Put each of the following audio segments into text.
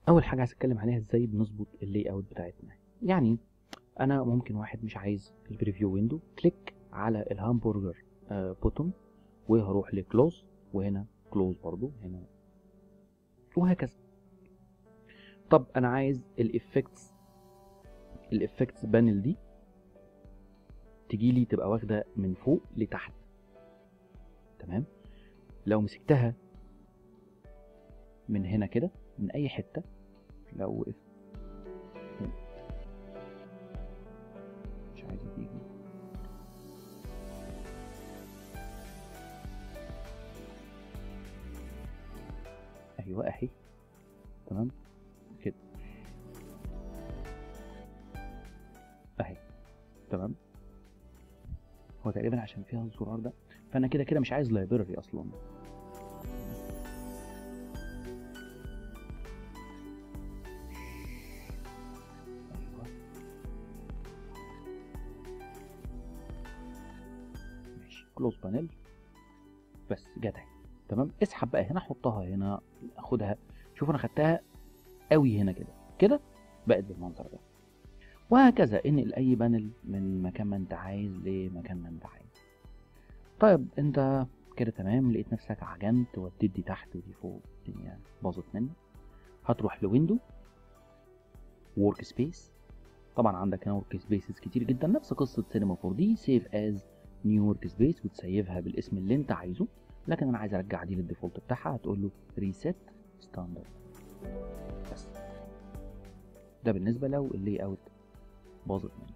اول حاجه عايز اتكلم عليها ازاي بنظبط اللاي اوت بتاعتنا يعني انا ممكن واحد مش عايز البريفيو ويندو كليك على الهامبرجر آه بوتون وهروح لكلوز وهنا كلوز برضو هنا وهكذا طب انا عايز الافكتس الافكتس بانل دي تجي لي تبقى واخده من فوق لتحت تمام لو مسكتها من هنا كده من اي حته لو وقف هنا. مش عايزه تيجي ايوه اهي تمام كده اهي تمام هو تقريبا عشان فيها الزرار ده فانا كده كده مش عايز لايبرري اصلا ايوه ماشي كلوز بانل بس جت اهي تمام اسحب بقى هنا حطها هنا خدها شوف انا خدتها قوي هنا كده كده بقت بالمنظر ده وهكذا انقل اي بانل من مكان ما انت عايز لمكان ما انت عايز طيب انت كده تمام لقيت نفسك عجنت وديت دي تحت ودي فوق الدنيا باظت منك هتروح لويندو ورك سبيس طبعا عندك هنا ورك سبيسز كتير جدا نفس قصه سينما 4 دي سيف از نيو ورك سبيس وتسيفها بالاسم اللي انت عايزه لكن انا عايز ارجع دي للديفولت بتاعها هتقول له ريسيت ستاندرد بس ده بالنسبه لو اللي اوت باظت منك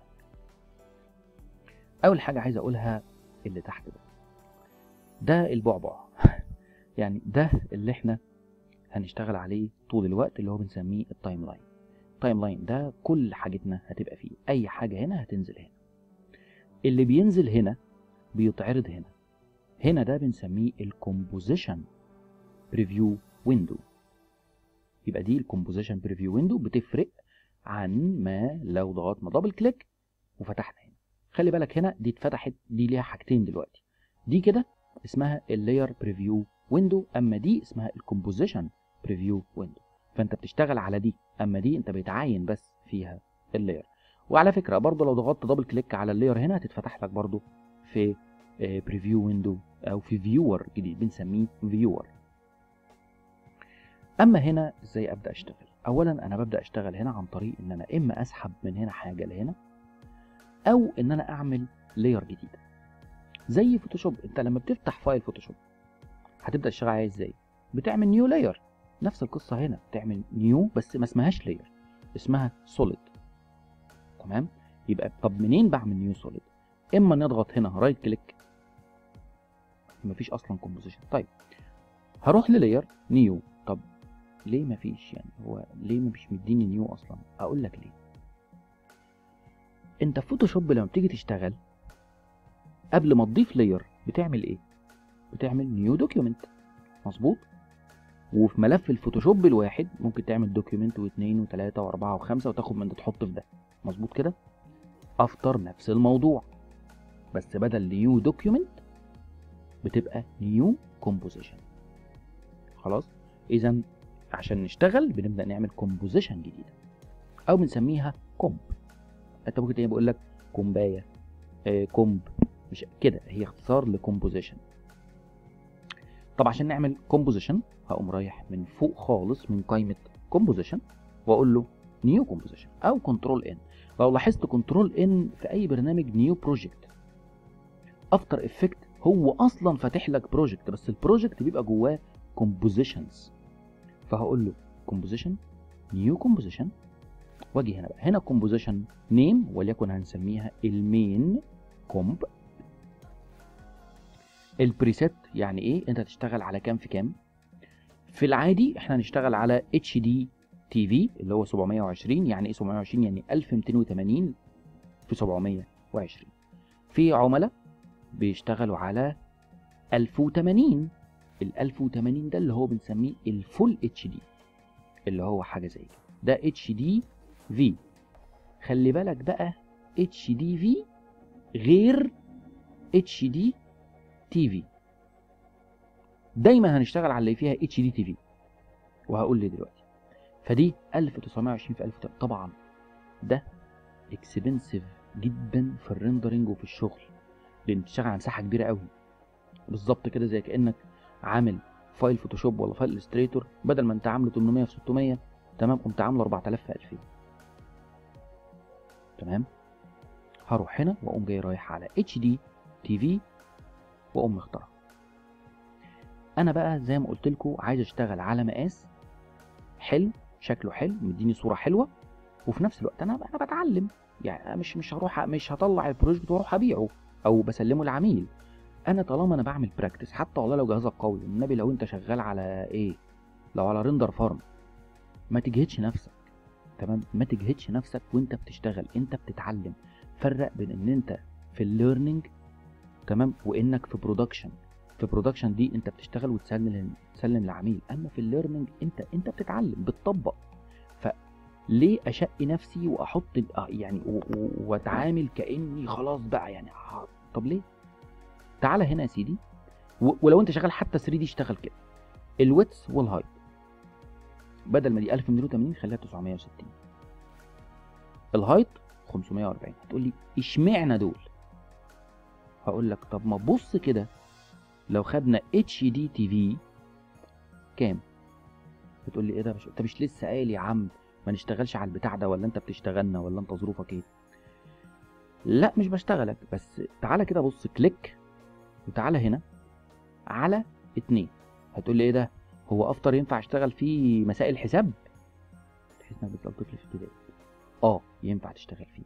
اول حاجه عايز اقولها اللي تحت ده ده البعبع يعني ده اللي احنا هنشتغل عليه طول الوقت اللي هو بنسميه التايم لاين التايم لاين ده كل حاجتنا هتبقى فيه اي حاجه هنا هتنزل هنا اللي بينزل هنا بيتعرض هنا هنا ده بنسميه الكومبوزيشن بريفيو ويندو يبقى دي الكومبوزيشن بريفيو ويندو بتفرق عن ما لو ضغطنا دبل كليك وفتحنا هنا خلي بالك هنا دي اتفتحت دي ليها حاجتين دلوقتي دي كده اسمها اللاير بريفيو ويندو اما دي اسمها الكومبوزيشن بريفيو ويندو فانت بتشتغل على دي اما دي انت بتعاين بس فيها اللاير وعلى فكره برضو لو ضغطت دبل كليك على اللاير هنا هتتفتح لك برضو في بريفيو ويندو او في فيور جديد بنسميه فيور اما هنا ازاي ابدا اشتغل اولا انا ببدا اشتغل هنا عن طريق ان انا اما اسحب من هنا حاجه لهنا او ان انا اعمل لاير جديده زي فوتوشوب انت لما بتفتح فايل فوتوشوب هتبدا تشتغل عليه ازاي بتعمل نيو لاير نفس القصه هنا بتعمل نيو بس ما اسمهاش لاير اسمها سوليد تمام يبقى طب منين بعمل نيو سوليد اما نضغط هنا رايت كليك مفيش اصلا كومبوزيشن طيب هروح للاير نيو طب ليه مفيش يعني هو ليه مش مديني نيو اصلا اقول لك ليه انت في فوتوشوب لما بتيجي تشتغل قبل ما تضيف لاير بتعمل ايه بتعمل نيو دوكيومنت مظبوط وفي ملف الفوتوشوب الواحد ممكن تعمل دوكيومنت واثنين وثلاثة واربعة وخمسة وتاخد من ده تحط في ده مظبوط كده افتر نفس الموضوع بس بدل نيو دوكيومنت بتبقى نيو كومبوزيشن خلاص اذا عشان نشتغل بنبدا نعمل كومبوزيشن جديده او بنسميها كومب انت ممكن تلاقي بقول لك كومبايه آه كومب مش كده هي اختصار لكومبوزيشن طب عشان نعمل كومبوزيشن هقوم رايح من فوق خالص من قائمه كومبوزيشن واقول له نيو كومبوزيشن او كنترول ان لو لاحظت كنترول ان في اي برنامج نيو بروجكت افتر افكت هو اصلا فاتح لك بروجكت بس البروجكت بيبقى جواه كومبوزيشنز فهقول له كومبوزيشن نيو كومبوزيشن واجي هنا بقى هنا كومبوزيشن نيم وليكن هنسميها المين كومب البريسيت يعني ايه انت هتشتغل على كام في كام في العادي احنا هنشتغل على اتش دي تي في اللي هو 720 يعني ايه 720 يعني 1280 في 720 في عملاء بيشتغلوا على 1080 ال 1080 ده اللي هو بنسميه الفول اتش دي اللي هو حاجه زي كده ده اتش دي في خلي بالك بقى اتش دي في غير اتش دي تي في دايما هنشتغل على اللي فيها اتش دي تي في وهقول لي دلوقتي فدي 1920 في 1000 طبعا ده اكسبنسيف جدا في الريندرنج وفي الشغل لان بتشتغل على مساحه كبيره قوي بالظبط كده زي كانك عامل فايل فوتوشوب ولا فايل الستريتور بدل ما انت عامله 800 في 600 تمام قمت عامله 4000 في 2000 تمام هروح هنا واقوم جاي رايح على اتش دي تي في واقوم مختارها انا بقى زي ما قلت لكم عايز اشتغل على مقاس حلو شكله حلو مديني صوره حلوه وفي نفس الوقت انا انا بتعلم يعني مش مش هروح مش هطلع البروجكت واروح ابيعه او بسلمه للعميل انا طالما انا بعمل براكتس حتى والله لو جهازك قوي النبي لو انت شغال على ايه لو على ريندر فارم ما تجهدش نفسك تمام ما تجهدش نفسك وانت بتشتغل انت بتتعلم فرق بين ان انت في الليرنينج تمام وانك في برودكشن في برودكشن دي انت بتشتغل وتسلم تسلم للعميل اما في الليرنينج انت انت بتتعلم بتطبق فليه اشقي نفسي واحط يعني واتعامل كاني خلاص بقى يعني طب ليه تعالى هنا يا سيدي ولو انت شغال حتى 3 دي اشتغل كده الويتس والهايت بدل ما دي 1280 خليها 960 الهايت 540 هتقول لي اشمعنى دول هقول لك طب ما بص كده لو خدنا اتش دي تي في كام بتقول لي ايه ده مش انت مش لسه قايل يا عم ما نشتغلش على البتاع ده ولا انت بتشتغلنا ولا انت ظروفك ايه لا مش بشتغلك بس تعالى كده بص كليك وتعالى هنا على اتنين هتقول لي ايه ده هو افطر ينفع اشتغل فيه مسائل حساب تحس انك بتسال طفل في ابتدائي اه ينفع تشتغل فيه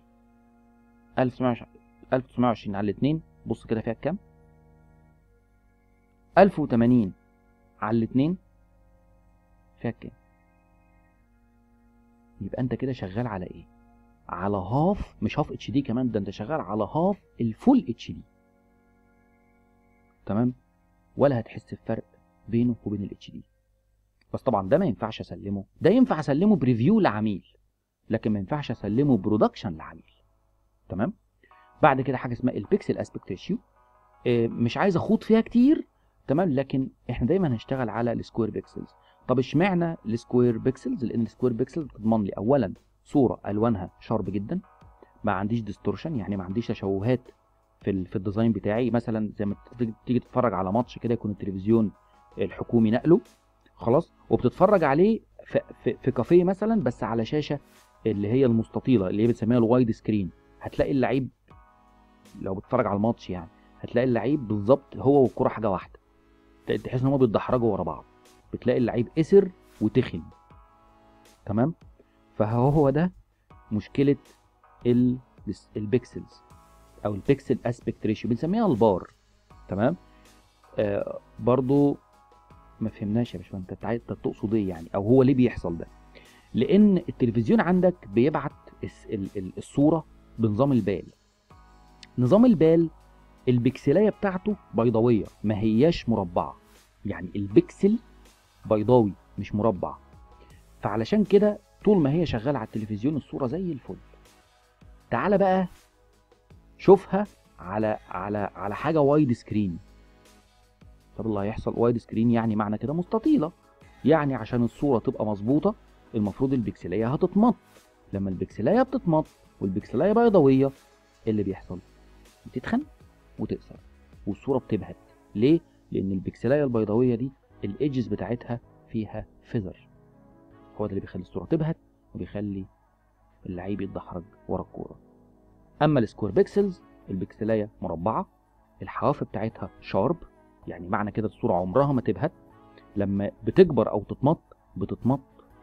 1920 على الاتنين بص كده فيها كام 1080 على الاتنين فيها كام يبقى انت كده شغال على ايه على هاف مش هاف اتش دي كمان ده انت شغال على هاف الفول اتش دي تمام ولا هتحس بفرق بينه وبين الاتش دي بس طبعا ده ما ينفعش اسلمه ده ينفع اسلمه بريفيو لعميل لكن ما ينفعش اسلمه برودكشن لعميل تمام بعد كده حاجه اسمها البيكسل اسبكت ريشيو مش عايز اخوض فيها كتير تمام لكن احنا دايما هنشتغل على السكوير بيكسلز طب اشمعنى السكوير بيكسلز لان السكوير بيكسلز بتضمن لي اولا صوره الوانها شارب جدا ما عنديش ديستورشن يعني ما عنديش تشوهات في في الديزاين بتاعي مثلا زي ما تيجي تتفرج على ماتش كده يكون التلفزيون الحكومي نقله خلاص وبتتفرج عليه في, في, في كافيه مثلا بس على شاشه اللي هي المستطيله اللي هي بتسميها الوايد سكرين هتلاقي اللعيب لو بتتفرج على الماتش يعني هتلاقي اللعيب بالظبط هو والكره حاجه واحده تحس ان هم بيتدحرجوا ورا بعض بتلاقي اللعيب قسر وتخن تمام فهو ده مشكله البيكسلز او البيكسل اسبكت ريشيو بنسميها البار تمام آه برضو ما فهمناش يا باشمهندس انت عايز تقصد ايه يعني او هو ليه بيحصل ده لان التلفزيون عندك بيبعت الصوره بنظام البال نظام البال البكسلايه بتاعته بيضاويه ما هياش مربعه يعني البكسل بيضاوي مش مربع فعلشان كده طول ما هي شغاله على التلفزيون الصوره زي الفل تعالى بقى شوفها على على على حاجه وايد سكرين طب اللي هيحصل وايد سكرين يعني معنى كده مستطيله يعني عشان الصوره تبقى مظبوطه المفروض البكسلايه هتتمط لما البكسلايه بتتمط والبكسلايه بيضاويه ايه اللي بيحصل بتتخن وتقصر والصوره بتبهت ليه لان البكسلايه البيضاويه دي الايدجز بتاعتها فيها فيزر هو ده اللي بيخلي الصوره تبهت وبيخلي اللعيب يتدحرج ورا الكوره اما السكوير بيكسلز البكسلايه مربعه الحواف بتاعتها شارب يعني معنى كده الصوره عمرها ما تبهت لما بتكبر او تتمط بتتمط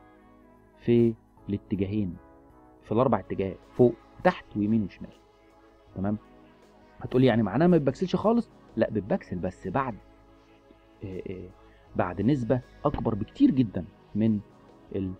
في الاتجاهين في الاربع اتجاهات فوق تحت ويمين وشمال تمام هتقولي يعني معناها ما بتبكسلش خالص لا بتبكسل بس بعد إيه إيه بعد نسبة أكبر بكتير جدا من ال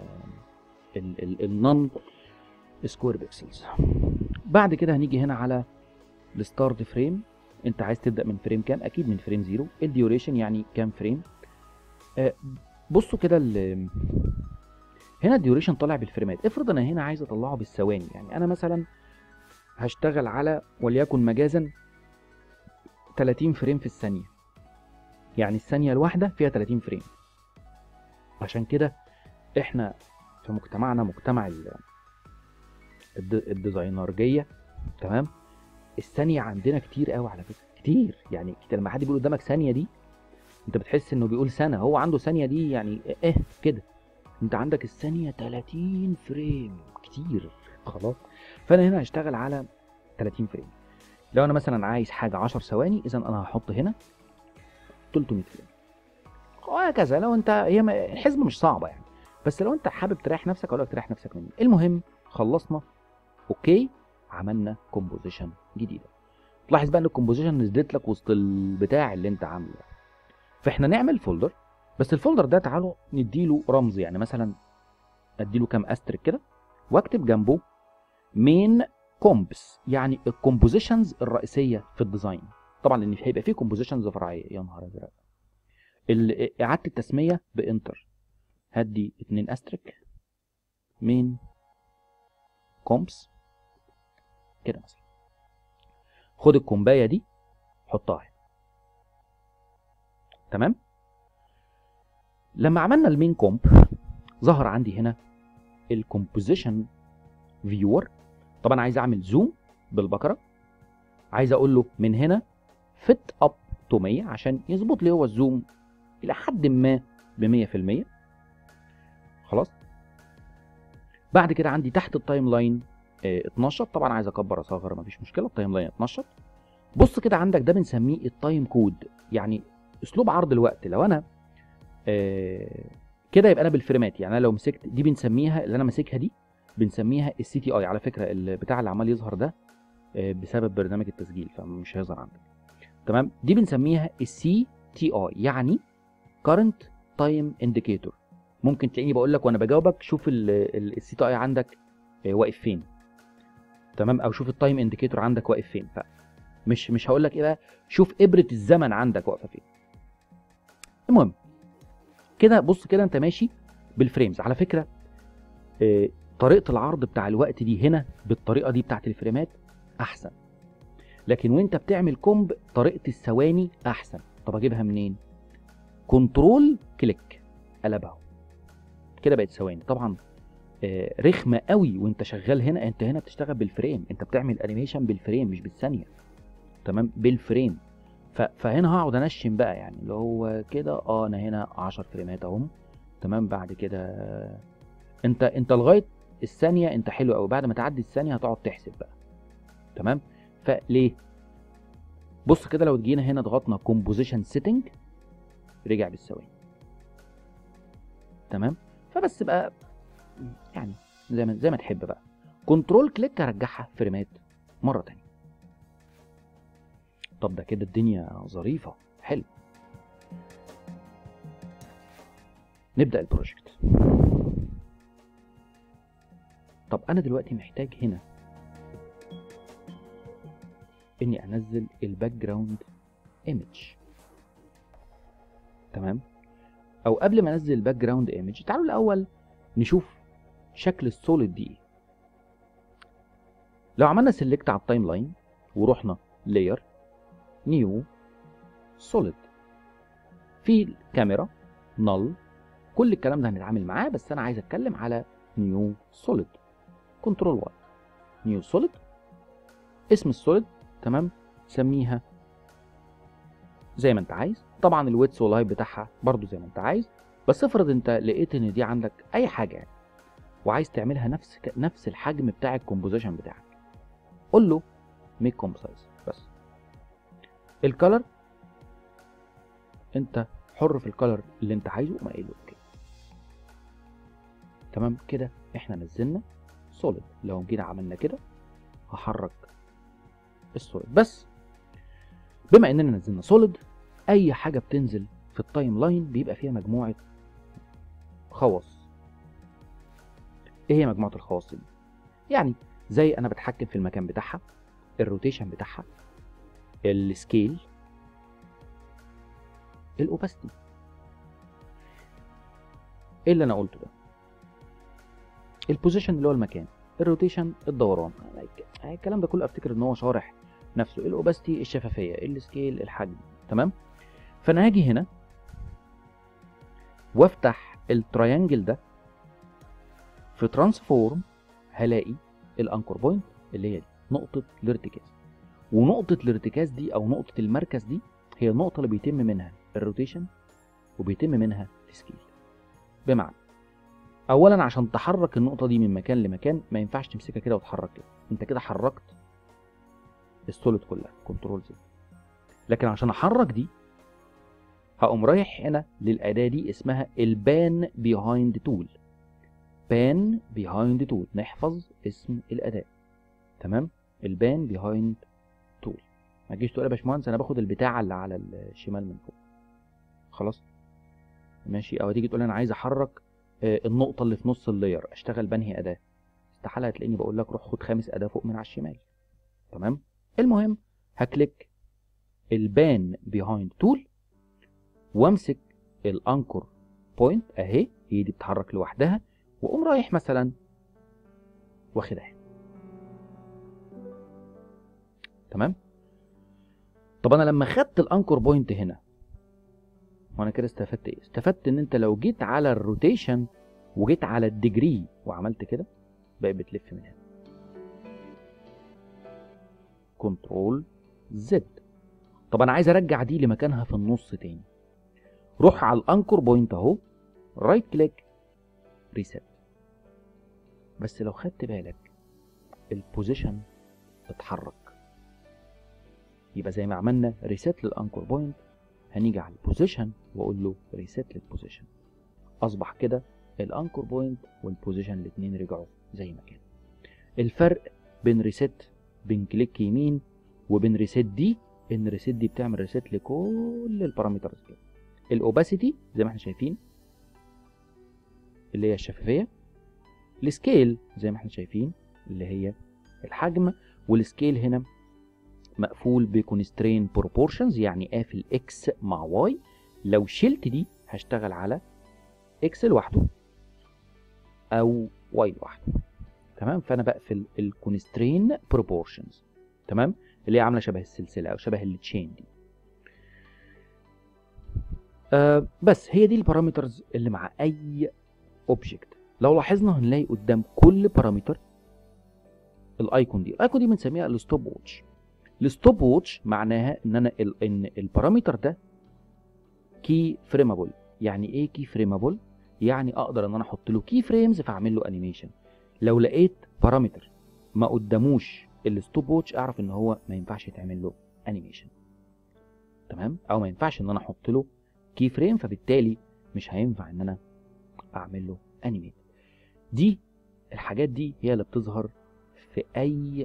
النون سكوير بيكسلز بعد كده هنيجي هنا على الستارت فريم انت عايز تبدا من فريم كام اكيد من فريم زيرو الديوريشن يعني كام فريم آه بصوا كده هنا الديوريشن طالع بالفريمات افرض انا هنا عايز اطلعه بالثواني يعني انا مثلا هشتغل على وليكن مجازا 30 فريم في الثانيه يعني الثانيه الواحده فيها 30 فريم عشان كده احنا في مجتمعنا مجتمع ال- الد- الديزاينرجيه تمام الثانيه عندنا كتير قوي على فكره كتير يعني كتير لما حد بيقول قدامك ثانيه دي انت بتحس انه بيقول سنه هو عنده ثانيه دي يعني ايه كده انت عندك الثانيه 30 فريم كتير خلاص فانا هنا هشتغل على 30 فريم لو انا مثلا عايز حاجه 10 ثواني اذا انا هحط هنا 300 فريم وهكذا لو انت هي ما- الحسبه مش صعبه يعني بس لو انت حابب تريح نفسك اقول لك تريح نفسك مني المهم خلصنا اوكي عملنا كومبوزيشن جديده تلاحظ بقى ان الكومبوزيشن نزلت لك وسط البتاع اللي انت عامله ده. فاحنا نعمل فولدر بس الفولدر ده تعالوا نديله رمز يعني مثلا اديله كام استرك كده واكتب جنبه مين كومبس يعني الكومبوزيشنز الرئيسيه في الديزاين طبعا لان هيبقى فيه كومبوزيشنز فرعيه يا نهار ازرق ال- اعاده التسميه بانتر هدي اتنين استرك مين كومبس كده مثلا خد الكومبايه دي حطها هنا تمام لما عملنا المين كومب ظهر عندي هنا الكومبوزيشن فيور طبعا عايز اعمل زوم بالبكره عايز اقول له من هنا فيت اب تو 100 عشان يظبط لي هو الزوم الى حد ما ب 100% خلاص بعد كده عندي تحت التايم لاين آه، 12 طبعا عايز اكبر اصغر مفيش مشكله التايم لاين 12 بص كده عندك ده بنسميه التايم كود يعني اسلوب عرض الوقت لو انا آه، كده يبقى انا بالفريمات يعني انا لو مسكت دي بنسميها اللي انا ماسكها دي بنسميها السي تي اي على فكره البتاع اللي عمال يظهر ده آه، بسبب برنامج التسجيل فمش هيظهر عندك تمام دي بنسميها السي تي اي يعني current time indicator ممكن تلاقيني بقول لك وانا بجاوبك شوف السي تي اي عندك آه، واقف فين تمام او شوف التايم انديكيتور عندك واقف فين فمش مش هقول لك ايه بقى شوف ابره الزمن عندك واقفه فين المهم كده بص كده انت ماشي بالفريمز على فكره آه، طريقه العرض بتاع الوقت دي هنا بالطريقه دي بتاعت الفريمات احسن لكن وانت بتعمل كومب طريقه الثواني احسن طب اجيبها منين كنترول كليك قلبها كده بقت ثواني طبعا آه، رخمه قوي وانت شغال هنا انت هنا بتشتغل بالفريم انت بتعمل انيميشن بالفريم مش بالثانيه تمام بالفريم ف... فهنا هقعد انشن بقى يعني اللي هو كده اه انا هنا 10 فريمات اهم تمام بعد كده آه، انت انت لغايه الثانيه انت حلو قوي بعد ما تعدي الثانيه هتقعد تحسب بقى تمام فليه بص كده لو جينا هنا ضغطنا كومبوزيشن سيتنج رجع بالثواني تمام فبس بقى يعني زي ما زي ما تحب بقى كنترول كليك هرجعها فريمات مره تانية طب ده كده الدنيا ظريفه حلو نبدا البروجكت طب انا دلوقتي محتاج هنا اني انزل الباك جراوند ايمج تمام او قبل ما انزل الباك جراوند ايمج تعالوا الاول نشوف شكل السوليد دي ايه لو عملنا سيلكت على التايم لاين ورحنا لاير نيو سوليد في الكاميرا نل كل الكلام ده هنتعامل معاه بس انا عايز اتكلم على نيو سوليد كنترول واي نيو سوليد اسم السوليد تمام سميها زي ما انت عايز طبعا الويتس والهايت بتاعها برضو زي ما انت عايز بس افرض انت لقيت ان دي عندك اي حاجه يعني وعايز تعملها نفس ك- نفس الحجم بتاع الكومبوزيشن بتاعك قول له ميك كومب سايز بس الكالر انت حر في الكالر اللي انت عايزه وما قايله اوكي تمام كده احنا نزلنا سوليد لو جينا عملنا كده هحرك السوليد بس بما اننا نزلنا سوليد اي حاجه بتنزل في التايم لاين بيبقى فيها مجموعه خواص ايه هي مجموعه الخواص دي يعني زي انا بتحكم في المكان بتاعها الروتيشن بتاعها السكيل الاوباستي ايه اللي انا قلته ده البوزيشن اللي هو المكان الروتيشن الدوران الكلام ده كله افتكر ان هو شارح نفسه الاوباستي الشفافيه السكيل الحجم تمام فانا هاجي هنا وافتح التريانجل ده في ترانسفورم هلاقي الانكر بوينت اللي هي دي نقطه الارتكاز ونقطه الارتكاز دي او نقطه المركز دي هي النقطه اللي بيتم منها الروتيشن وبيتم منها السكيل بمعنى اولا عشان تحرك النقطه دي من مكان لمكان ما ينفعش تمسكها كده وتحرك كده انت كده حركت السوليد كلها كنترول زد لكن عشان احرك دي هقوم رايح هنا للاداه دي اسمها البان بيهايند تول بان بيهايند تول نحفظ اسم الاداه تمام البان بيهايند تول ما تجيش تقول يا باشمهندس انا باخد البتاعه اللي على الشمال من فوق خلاص ماشي او تيجي تقول انا عايز احرك آه، النقطه اللي في نص اللاير اشتغل بانهي اداه استحاله هتلاقيني بقول لك روح خد خامس اداه فوق من على الشمال تمام المهم هكليك البان بيهايند تول وامسك الانكر بوينت اهي هي دي بتتحرك لوحدها واقوم رايح مثلا واخدها هنا. تمام طب انا لما خدت الانكر بوينت هنا وانا كده استفدت ايه استفدت ان انت لو جيت على الروتيشن وجيت على الديجري وعملت كده بقى بتلف من هنا كنترول زد طب انا عايز ارجع دي لمكانها في النص تاني روح على الانكر بوينت اهو رايت كليك ريسيت بس لو خدت بالك البوزيشن اتحرك يبقى زي ما عملنا ريسيت للانكر بوينت هنيجي على البوزيشن واقول له ريسيت للبوزيشن اصبح كده الانكر بوينت والبوزيشن الاثنين رجعوا زي ما كان الفرق بين ريسيت بين كليك يمين وبين ريسيت دي ان ريسيت دي بتعمل ريسيت لكل البارامترز كده الاوباسيتي زي ما احنا شايفين اللي هي الشفافيه السكيل زي ما احنا شايفين اللي هي الحجم والسكيل هنا مقفول بكونسترين بروبورشنز يعني قافل اكس مع واي لو شلت دي هشتغل على اكس لوحده او واي لوحده تمام فانا بقفل الكونسترين بروبورشنز تمام اللي هي عامله شبه السلسله او شبه التشين دي آه بس هي دي البارامترز اللي مع اي اوبجكت لو لاحظنا هنلاقي قدام كل بارامتر الايكون دي الايكون دي بنسميها الستوب ووتش الستوب ووتش معناها ان انا ال ان البارامتر ده كي فريمابل يعني ايه كي فريمابل يعني اقدر ان انا احط له كي فريمز فاعمل له انيميشن لو لقيت بارامتر ما قداموش الستوب ووتش اعرف ان هو ما ينفعش يتعمل له انيميشن تمام او ما ينفعش ان انا احط له كي فريم فبالتالي مش هينفع ان انا اعمل له انيميت دي الحاجات دي هي اللي بتظهر في اي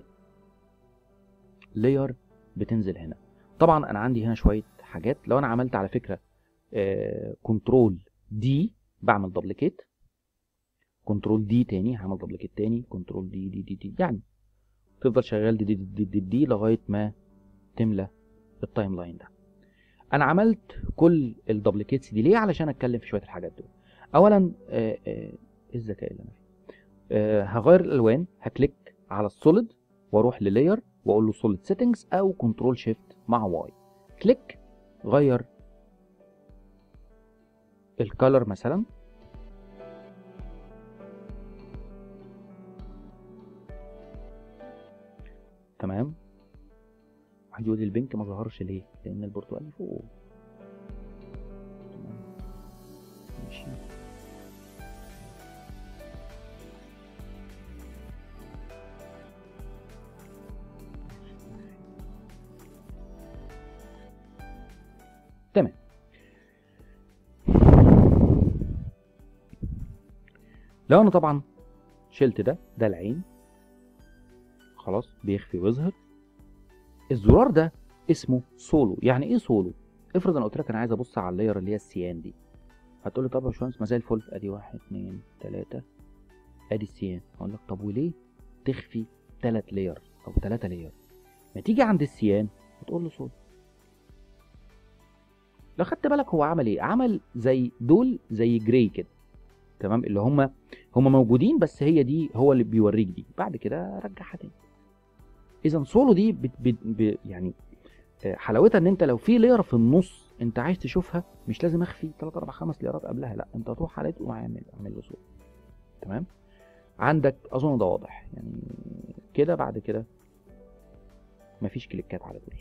لاير بتنزل هنا طبعا انا عندي هنا شويه حاجات لو انا عملت على فكره كنترول دي بعمل دبليكيت كنترول دي تاني هعمل دبليكيت تاني كنترول دي دي دي دي يعني تفضل شغال دي دي دي, دي, دي, دي لغايه ما تملى التايم لاين ده انا عملت كل الدبليكيتس دي ليه علشان اتكلم في شويه الحاجات دول اولا آه، آه، ايه الذكاء اللي انا فيه آه، هغير الالوان هكليك على السوليد واروح للاير واقول له سوليد سيتنجز او كنترول شيفت مع واي كليك غير الكالر مثلا تمام واحد يقول لي البنك ما ظهرش ليه لان البرتقالي فوق تمام ماشي تمام لو انا طبعا شلت ده ده العين خلاص بيخفي ويظهر الزرار ده اسمه سولو يعني ايه سولو افرض انا قلت لك انا عايز ابص على اللاير اللي هي السيان دي هتقول لي طب يا باشمهندس ما زي الفل ادي واحد اتنين تلاته ادي السيان اقول لك طب وليه تخفي تلات لاير او تلاته لاير ما تيجي عند السيان وتقول له سولو لو خدت بالك هو عمل ايه عمل زي دول زي جراي كده تمام اللي هم هم موجودين بس هي دي هو اللي بيوريك دي بعد كده رجعها تاني اذا سولو دي بت بت ب يعني آه، حلاوتها ان انت لو في لير في النص انت عايز تشوفها مش لازم اخفي 3 4 5 ليرات قبلها لا انت هتروح عليه تقوم عامل اعمل له سولو تمام عندك اظن ده واضح يعني كده بعد كده مفيش كليكات على دول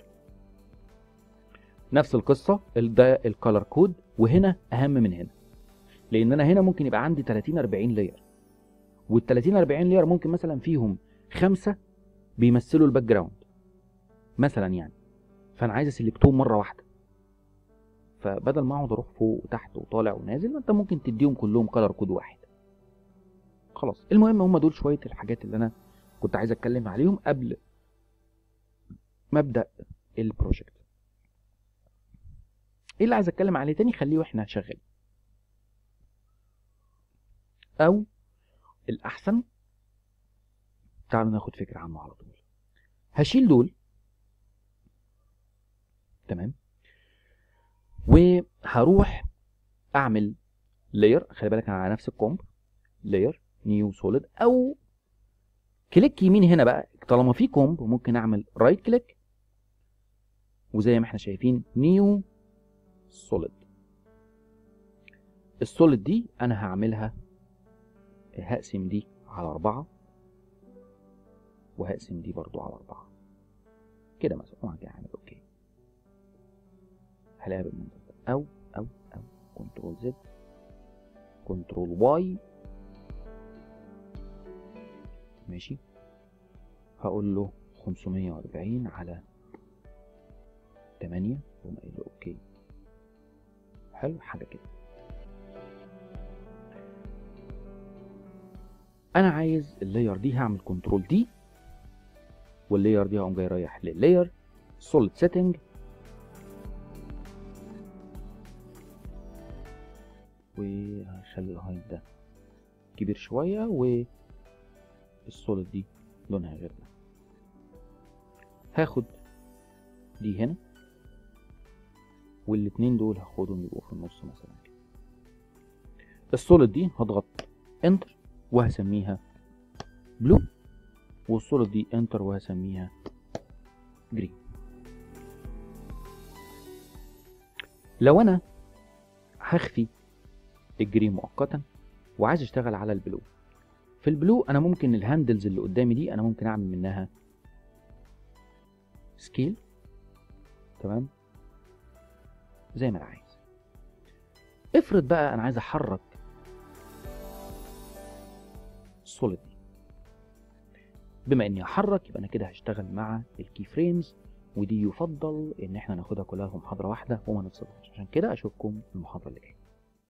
نفس القصه ال- ده الكالر كود وهنا اهم من هنا لان انا هنا ممكن يبقى عندي 30 40 لاير وال 30 40 لاير ممكن مثلا فيهم خمسه بيمثلوا الباك جراوند مثلا يعني فانا عايز اسلكتهم مره واحده فبدل ما اقعد اروح فوق وتحت وطالع ونازل ما انت ممكن تديهم كلهم كلر كود واحد خلاص المهم هم دول شويه الحاجات اللي انا كنت عايز اتكلم عليهم قبل ما ابدا البروجكت ايه اللي عايز اتكلم عليه تاني خليه واحنا شغالين او الاحسن تعالوا ناخد فكره عنه على طول هشيل دول تمام وهروح اعمل لاير خلي بالك انا على نفس الكومب لاير نيو سوليد او كليك يمين هنا بقى طالما في كومب ممكن اعمل رايت كليك وزي ما احنا شايفين نيو سوليد السوليد دي انا هعملها هقسم دي على أربعة وهقسم دي برضو على أربعة كده مثلا وهرجع أعمل أوكي هلاقيها بالمنظر ده أو أو أو كنترول زد كنترول واي ماشي هقول له 540 على 8 واقوم قايل له اوكي حلو حاجه كده انا عايز اللاير دي هعمل كنترول دي واللاير دي هقوم جاي رايح للاير سوليد سيتنج وهخلي الهايت ده كبير شويه والسوليد دي لونها غير ده هاخد دي هنا والاتنين دول هاخدهم يبقوا في النص مثلا كده السوليد دي هضغط انتر وهسميها بلو والسوليد دي انتر وهسميها جرين لو انا هخفي الجرين مؤقتا وعايز اشتغل على البلو في البلو انا ممكن الهاندلز اللي قدامي دي انا ممكن اعمل منها سكيل تمام زي ما انا عايز افرض بقى انا عايز احرك السوليد دي بما اني احرك يبقى انا كده هشتغل مع الكي فريمز ودي يفضل ان احنا ناخدها كلها في محاضره واحده وما نفصلهاش عشان كده اشوفكم في المحاضره اللي جايه